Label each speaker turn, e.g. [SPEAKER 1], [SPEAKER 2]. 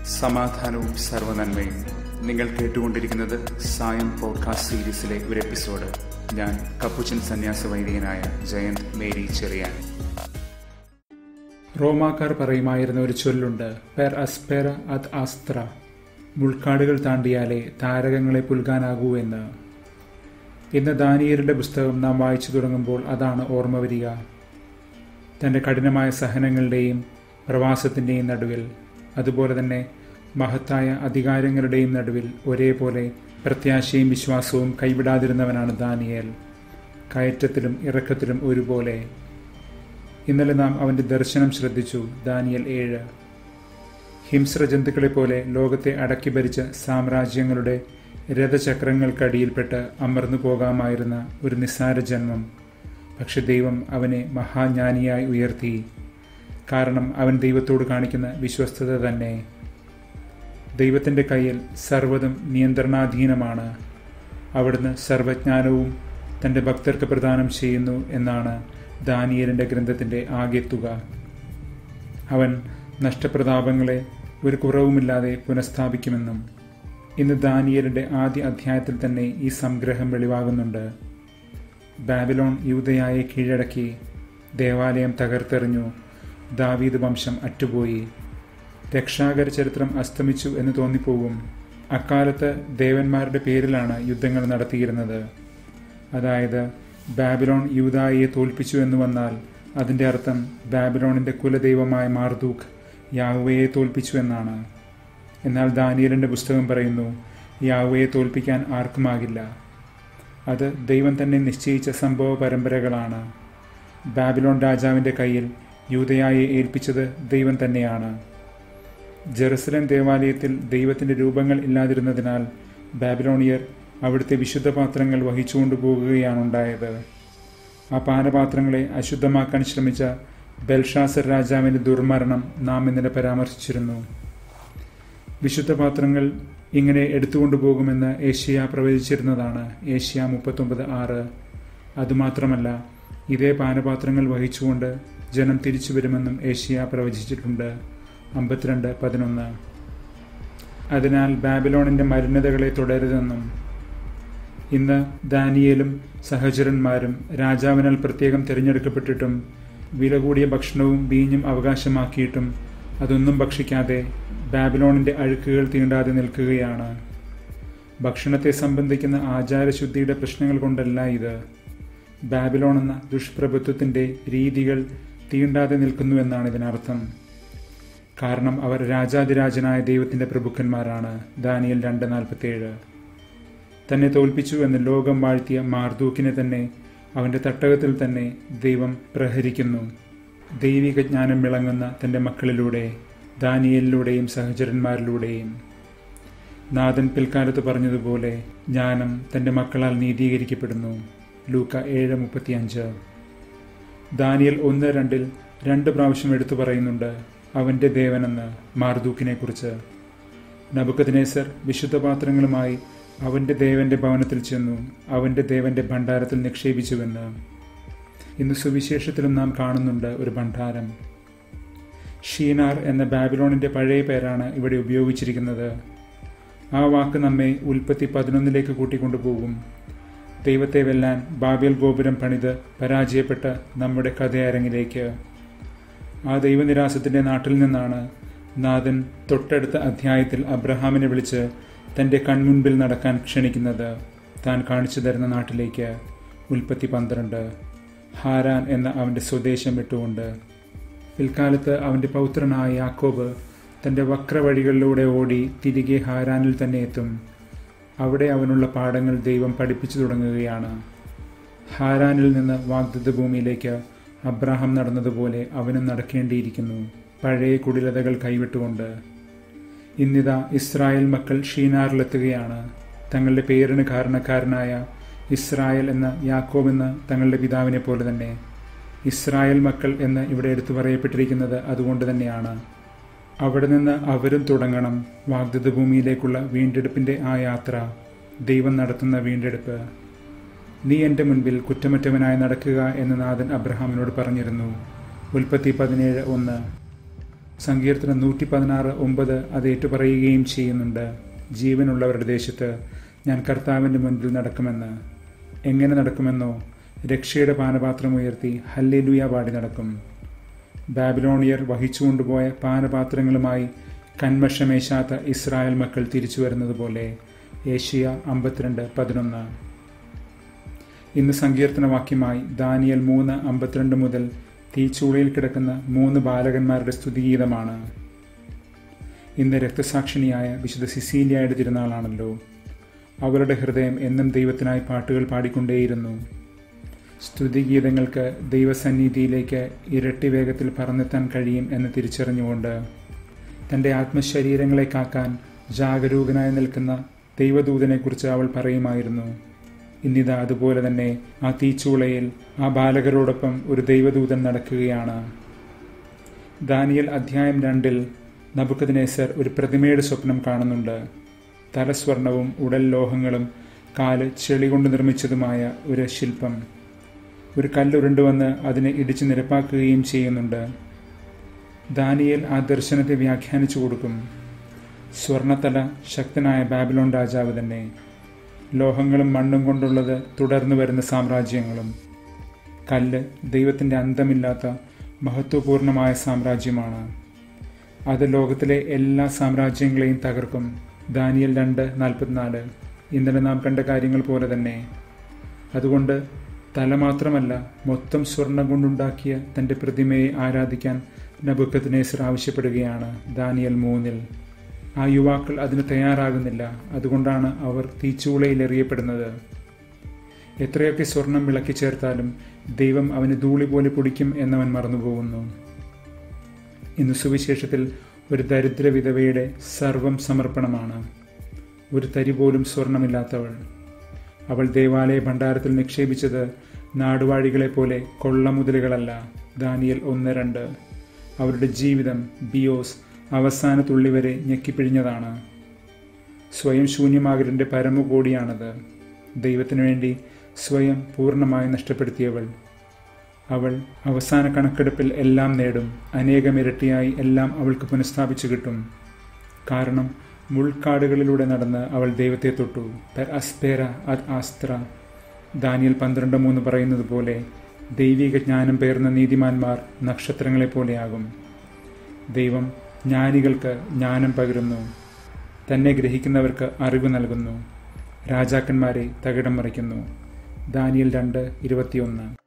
[SPEAKER 1] സമാധാനവും സർവനന്മയും നിങ്ങൾ കേട്ടുകൊണ്ടിരിക്കുന്നത് സായം പോഡ്കാസ്റ്റ് സീരീസിലെ ഒരു എപ്പിസോഡ് ഞാൻ കപ്പുച്ചൻ സന്യാസ വൈദികനായ ജയന്ത് മേരി ചെറിയാൻ
[SPEAKER 2] റോമാക്കാർ പറയുമായിരുന്ന ഒരു ചൊല്ലുണ്ട് പെർ അസ്പെറ അത് ആസ്ത്ര മുൾക്കാടുകൾ താണ്ടിയാലേ താരകങ്ങളെ പുൽകാനാകൂ എന്ന് ഇന്ന് ദാനിയരുടെ പുസ്തകം നാം വായിച്ചു തുടങ്ങുമ്പോൾ അതാണ് ഓർമ്മ വരിക തൻ്റെ കഠിനമായ സഹനങ്ങളുടെയും പ്രവാസത്തിൻ്റെയും നടുവിൽ അതുപോലെ തന്നെ മഹത്തായ അധികാരങ്ങളുടെയും നടുവിൽ ഒരേപോലെ പ്രത്യാശയും വിശ്വാസവും കൈവിടാതിരുന്നവനാണ് ദാനിയേൽ കയറ്റത്തിലും ഇറക്കത്തിലും ഒരുപോലെ ഇന്നലെ നാം അവന്റെ ദർശനം ശ്രദ്ധിച്ചു ദാനിയൽ ഏഴ് ഹിംസ്ര ജന്തുക്കളെ പോലെ ലോകത്തെ അടക്കി ഭരിച്ച സാമ്രാജ്യങ്ങളുടെ രഥചക്രങ്ങൾക്കടിയിൽപ്പെട്ട് അമർന്നു പോകാമായിരുന്ന ഒരു നിസ്സാര ജന്മം പക്ഷെ ദൈവം അവനെ മഹാജ്ഞാനിയായി ഉയർത്തി കാരണം അവൻ ദൈവത്തോട് കാണിക്കുന്ന വിശ്വസ്തത തന്നെ ദൈവത്തിൻ്റെ കയ്യിൽ സർവ്വതും നിയന്ത്രണാധീനമാണ് അവിടുന്ന് സർവജ്ഞാനവും തൻ്റെ ഭക്തർക്ക് പ്രദാനം ചെയ്യുന്നു എന്നാണ് ദാനിയലിൻ്റെ ഗ്രന്ഥത്തിൻ്റെ ആകെ തുക അവൻ നഷ്ടപ്രതാപങ്ങളെ ഒരു കുറവുമില്ലാതെ പുനഃസ്ഥാപിക്കുമെന്നും ഇന്ന് ദാനിയലിൻ്റെ ആദ്യ അധ്യായത്തിൽ തന്നെ ഈ സംഗ്രഹം വെളിവാകുന്നുണ്ട് ബാബിലോൺ യൂതയായെ കീഴടക്കി ദേവാലയം തകർത്തെറിഞ്ഞു ദാവീദ് വംശം അറ്റുപോയി രക്ഷാകര ചരിത്രം അസ്തമിച്ചു എന്ന് തോന്നിപ്പോകും അക്കാലത്ത് ദേവന്മാരുടെ പേരിലാണ് യുദ്ധങ്ങൾ നടത്തിയിരുന്നത് അതായത് ബാബിലോൺ യൂതായിയെ തോൽപ്പിച്ചു എന്ന് വന്നാൽ അതിൻ്റെ അർത്ഥം ബാബിലോണിൻ്റെ കുലദൈവമായ മാർദൂഖ് യാഹുവയെ തോൽപ്പിച്ചു എന്നാണ് എന്നാൽ ദാനിയലിൻ്റെ പുസ്തകം പറയുന്നു യാഹുവയെ തോൽപ്പിക്കാൻ ആർക്കുമാകില്ല അത് ദൈവം തന്നെ നിശ്ചയിച്ച സംഭവ പരമ്പരകളാണ് ബാബിലോൺ രാജാവിൻ്റെ കയ്യിൽ യൂതയായെ ഏൽപ്പിച്ചത് ദൈവം തന്നെയാണ് ജെറുസലേം ദേവാലയത്തിൽ ദൈവത്തിൻ്റെ രൂപങ്ങൾ ഇല്ലാതിരുന്നതിനാൽ ബാബിലോണിയർ അവിടുത്തെ വിശുദ്ധ പാത്രങ്ങൾ വഹിച്ചുകൊണ്ടു പോകുകയാണ് ഉണ്ടായത് ആ പാനപാത്രങ്ങളെ അശുദ്ധമാക്കാൻ ശ്രമിച്ച ബൽഷാസർ രാജാവിൻ്റെ ദുർമരണം നാം ഇന്നലെ പരാമർശിച്ചിരുന്നു വിശുദ്ധ പാത്രങ്ങൾ ഇങ്ങനെ എടുത്തുകൊണ്ടു പോകുമെന്ന് ഏഷ്യ പ്രവചിച്ചിരുന്നതാണ് ഏഷ്യ മുപ്പത്തൊമ്പത് ആറ് അതുമാത്രമല്ല ഇതേ പാനപാത്രങ്ങൾ വഹിച്ചുകൊണ്ട് ജനം തിരിച്ചു വരുമെന്നും ഏഷ്യ പ്രവചിച്ചിട്ടുണ്ട് അമ്പത്തിരണ്ട് പതിനൊന്ന് അതിനാൽ ബാബിലോണിൻ്റെ മരുന്നതകളെ തുടരുതെന്നും ഇന്ന് ദാനിയേലും സഹചരന്മാരും രാജാവിനാൽ പ്രത്യേകം തിരഞ്ഞെടുക്കപ്പെട്ടിട്ടും വില കൂടിയ ഭക്ഷണവും വീഞ്ഞും അവകാശമാക്കിയിട്ടും അതൊന്നും ഭക്ഷിക്കാതെ ബാബിലോണിൻ്റെ അഴുക്കുകൾ തീണ്ടാതെ നിൽക്കുകയാണ് ഭക്ഷണത്തെ സംബന്ധിക്കുന്ന ആചാരശുദ്ധിയുടെ പ്രശ്നങ്ങൾ കൊണ്ടല്ല ഇത് ബാബിലോൺ എന്ന ദുഷ്പ്രഭുത്വത്തിൻ്റെ രീതികൾ തീണ്ടാതെ നിൽക്കുന്നുവെന്നാണ് ഇതിനർത്ഥം കാരണം അവർ രാജാതിരാജനായ ദൈവത്തിൻ്റെ പ്രഭുക്കന്മാരാണ് ദാനിയൽ രണ്ട് നാൽപ്പത്തേഴ് തന്നെ തോൽപ്പിച്ചു എന്ന് ലോകം വാഴ്ത്തിയ മാർദൂക്കിനെ തന്നെ അവൻ്റെ തട്ടകത്തിൽ തന്നെ ദൈവം പ്രഹരിക്കുന്നു ദൈവിക ജ്ഞാനം വിളങ്ങുന്ന തൻ്റെ മക്കളിലൂടെ ദാനിയലിലൂടെയും സഹചരന്മാരിലൂടെയും നാഥൻ പിൽക്കാലത്ത് പറഞ്ഞതുപോലെ ജ്ഞാനം തൻ്റെ മക്കളാൽ നീതീകരിക്കപ്പെടുന്നു ലൂക്ക ഏഴ് മുപ്പത്തിയഞ്ച് ദാനിയൽ ഒന്ന് രണ്ടിൽ രണ്ട് പ്രാവശ്യം എടുത്തു പറയുന്നുണ്ട് അവൻ്റെ ദേവനെന്ന് മാർദൂക്കിനെ കുറിച്ച് നബുക്കദിനേസർ വിശുദ്ധ പാത്രങ്ങളുമായി അവൻ്റെ ദേവന്റെ ഭവനത്തിൽ ചെന്നു അവൻ്റെ ദേവന്റെ ഭണ്ഡാരത്തിൽ നിക്ഷേപിച്ചുവെന്ന് ഇന്ന് സുവിശേഷത്തിലും നാം കാണുന്നുണ്ട് ഒരു ഭണ്ഡാരം ഷീനാർ എന്ന ബാബിലോണിൻ്റെ പഴയ പേരാണ് ഇവിടെ ഉപയോഗിച്ചിരിക്കുന്നത് ആ വാക്ക് നമ്മെ ഉൽപ്പത്തി പതിനൊന്നിലേക്ക് കൂട്ടിക്കൊണ്ടുപോകും ദൈവത്തെ വെല്ലാൻ ബാബേൽ ഗോപുരം പണിത് പരാജയപ്പെട്ട നമ്മുടെ കഥയരങ്ങിലേക്ക് ആ ദൈവനിരാസത്തിൻ്റെ നാട്ടിൽ നിന്നാണ് നാഥൻ തൊട്ടടുത്ത അധ്യായത്തിൽ അബ്രഹാമിനെ വിളിച്ച് തൻ്റെ കൺമുൻപിൽ നടക്കാൻ ക്ഷണിക്കുന്നത് താൻ കാണിച്ചു തരുന്ന നാട്ടിലേക്ക് ഉൽപ്പത്തി പന്ത്രണ്ട് ഹാരാൻ എന്ന അവൻ്റെ സ്വദേശം വിട്ടുകൊണ്ട് പിൽക്കാലത്ത് അവൻ്റെ പൗത്രനായ യാക്കോബ് തൻ്റെ വക്രവഴികളിലൂടെ ഓടി തിരികെ ഹാരാനിൽ തന്നെ എത്തും അവിടെ അവനുള്ള പാഠങ്ങൾ ദൈവം പഠിപ്പിച്ചു തുടങ്ങുകയാണ് ഹാരാനിൽ നിന്ന് വാഗ്ദത്ത ഭൂമിയിലേക്ക് അബ്രാഹം നടന്നതുപോലെ അവനും നടക്കേണ്ടിയിരിക്കുന്നു പഴയ കുടിലതകൾ കൈവിട്ടുകൊണ്ട് ഇന്നിതാ ഇസ്രായേൽ മക്കൾ ഷീനാറിലെത്തുകയാണ് തങ്ങളുടെ പേരിന് കാരണക്കാരനായ ഇസ്രായേൽ എന്ന യാക്കോബ് എന്ന തങ്ങളുടെ പിതാവിനെ പോലെ തന്നെ ഇസ്രായേൽ മക്കൾ എന്ന് ഇവിടെ എടുത്തു പറയപ്പെട്ടിരിക്കുന്നത് അതുകൊണ്ട് തന്നെയാണ് അവിടെ നിന്ന് അവരും തുടങ്ങണം വാഗ്ദത്ത ഭൂമിയിലേക്കുള്ള വീണ്ടെടുപ്പിൻ്റെ ആ യാത്ര ദൈവം നടത്തുന്ന വീണ്ടെടുപ്പ് നീ എൻ്റെ മുൻപിൽ കുറ്റമറ്റവനായി നടക്കുക എന്ന് നാഥൻ അബ്രഹാമിനോട് പറഞ്ഞിരുന്നു ഉൽപ്പത്തി പതിനേഴ് ഒന്ന് സങ്കീർത്തനം നൂറ്റി പതിനാറ് ഒമ്പത് അത് ഏറ്റുപറയുകയും ചെയ്യുന്നുണ്ട് ജീവനുള്ളവരുടെ ദേശത്ത് ഞാൻ കർത്താവിൻ്റെ മുൻപിൽ നടക്കുമെന്ന് എങ്ങനെ നടക്കുമെന്നോ രക്ഷയുടെ പാനപാത്രം ഉയർത്തി ഹല്ലേലുയ പാടി നടക്കും ബാബിലോണിയർ വഹിച്ചുകൊണ്ടുപോയ പാനപാത്രങ്ങളുമായി കന്മഷമേശാത്ത ഇസ്രായേൽ മക്കൾ തിരിച്ചു വരുന്നത് പോലെ ഏഷ്യ അമ്പത്തിരണ്ട് പതിനൊന്ന് ഇന്ന് സങ്കീർത്തന വാക്യമായി ദാനിയൽ മൂന്ന് അമ്പത്തിരണ്ട് മുതൽ തീച്ചൂളയിൽ കിടക്കുന്ന മൂന്ന് ബാലകന്മാരുടെ സ്തുതിഗീതമാണ് ഇന്ന് രക്തസാക്ഷിണിയായ വിശുദ്ധ സിസീലിയയുടെ തിരുനാളാണല്ലോ അവരുടെ ഹൃദയം എന്നും ദൈവത്തിനായി പാട്ടുകൾ പാടിക്കൊണ്ടേയിരുന്നു സ്തുതിഗീതങ്ങൾക്ക് ദൈവസന്നിധിയിലേക്ക് ഇരട്ടി വേഗത്തിൽ പറന്നെത്താൻ കഴിയും എന്ന് തിരിച്ചറിഞ്ഞുകൊണ്ട് തൻ്റെ ആത്മശരീരങ്ങളെ കാക്കാൻ ജാഗരൂകനായി നിൽക്കുന്ന ദൈവദൂതനെക്കുറിച്ച് അവൾ പറയുമായിരുന്നു ഇന്നിതാ അതുപോലെ തന്നെ ആ തീച്ചൂളയിൽ ആ ബാലകരോടൊപ്പം ഒരു ദൈവദൂതൻ നടക്കുകയാണ് ദാനിയൽ അധ്യായം രണ്ടിൽ നബുക്കദിനേസർ ഒരു പ്രതിമയുടെ സ്വപ്നം കാണുന്നുണ്ട് തലസ്വർണവും ഉടൽ ലോഹങ്ങളും കാല് ചെളി കൊണ്ട് നിർമ്മിച്ചതുമായ ഒരു ശില്പം ഒരു കല്ലുരുണ്ടുവന്ന് അതിനെ ഇടിച്ചു നിരപ്പാക്കുകയും ചെയ്യുന്നുണ്ട് ദാനിയൽ ആ ദർശനത്തെ വ്യാഖ്യാനിച്ചു കൊടുക്കും സ്വർണത്തല ശക്തനായ ബാബിലോൺ രാജാവ് തന്നെ ലോഹങ്ങളും മണ്ണും കൊണ്ടുള്ളത് തുടർന്നു വരുന്ന സാമ്രാജ്യങ്ങളും കല്ല് ദൈവത്തിൻ്റെ അന്തമില്ലാത്ത മഹത്വപൂർണമായ സാമ്രാജ്യമാണ് അത് ലോകത്തിലെ എല്ലാ സാമ്രാജ്യങ്ങളെയും തകർക്കും ദാനിയൽ രണ്ട് നാൽപ്പത്തിനാല് ഇന്നലെ നാം കണ്ട കാര്യങ്ങൾ പോലെ തന്നെ അതുകൊണ്ട് തല മാത്രമല്ല മൊത്തം സ്വർണം കൊണ്ടുണ്ടാക്കിയ തൻ്റെ പ്രതിമയെ ആരാധിക്കാൻ നബുക്കത്തിനേസർ ആവശ്യപ്പെടുകയാണ് ദാനിയൽ മൂന്നിൽ ആ യുവാക്കൾ അതിന് തയ്യാറാകുന്നില്ല അതുകൊണ്ടാണ് അവർ തീച്ചൂളയിൽ എറിയപ്പെടുന്നത് എത്രയൊക്കെ സ്വർണം വിളക്കി ചേർത്താലും ദൈവം അവന് ധൂളി പോലെ പൊടിക്കും എന്നവൻ മറന്നുപോകുന്നു ഇന്ന് സുവിശേഷത്തിൽ ഒരു ദരിദ്ര വിധവയുടെ സർവം സമർപ്പണമാണ് ഒരു തരി പോലും സ്വർണമില്ലാത്തവൾ അവൾ ദേവാലയ ഭണ്ഡാരത്തിൽ നിക്ഷേപിച്ചത് നാടുവാഴികളെ പോലെ കൊള്ളമുതലുകളല്ല ദാനിയൽ ഒന്ന് രണ്ട് അവരുടെ ജീവിതം ബിയോസ് അവസാന തുള്ളി വരെ ഞെക്കിപ്പിഴിഞ്ഞതാണ് സ്വയം ശൂന്യമാകലിൻ്റെ പരമകോടിയാണത് ദൈവത്തിനു വേണ്ടി സ്വയം പൂർണ്ണമായി നഷ്ടപ്പെടുത്തിയവൾ അവൾ അവസാന കണക്കെടുപ്പിൽ എല്ലാം നേടും അനേകമിരട്ടിയായി എല്ലാം അവൾക്ക് പുനഃസ്ഥാപിച്ചു കിട്ടും കാരണം മുൾക്കാടുകളിലൂടെ നടന്ന് അവൾ ദൈവത്തെ തൊട്ടു പെർ അസ്പേര അത് ആസ്ത്ര ദാനിയൽ പന്ത്രണ്ട് മൂന്ന് പറയുന്നത് പോലെ ദൈവിക ജ്ഞാനം പേർന്ന നീതിമാന്മാർ നക്ഷത്രങ്ങളെ പോലെയാകും ദൈവം ജ്ഞാനികൾക്ക് ജ്ഞാനം പകരുന്നു തന്നെ ഗ്രഹിക്കുന്നവർക്ക് അറിവ് നൽകുന്നു രാജാക്കന്മാരെ തകിടം മറിക്കുന്നു ദാനിയൽ രണ്ട് ഇരുപത്തിയൊന്ന്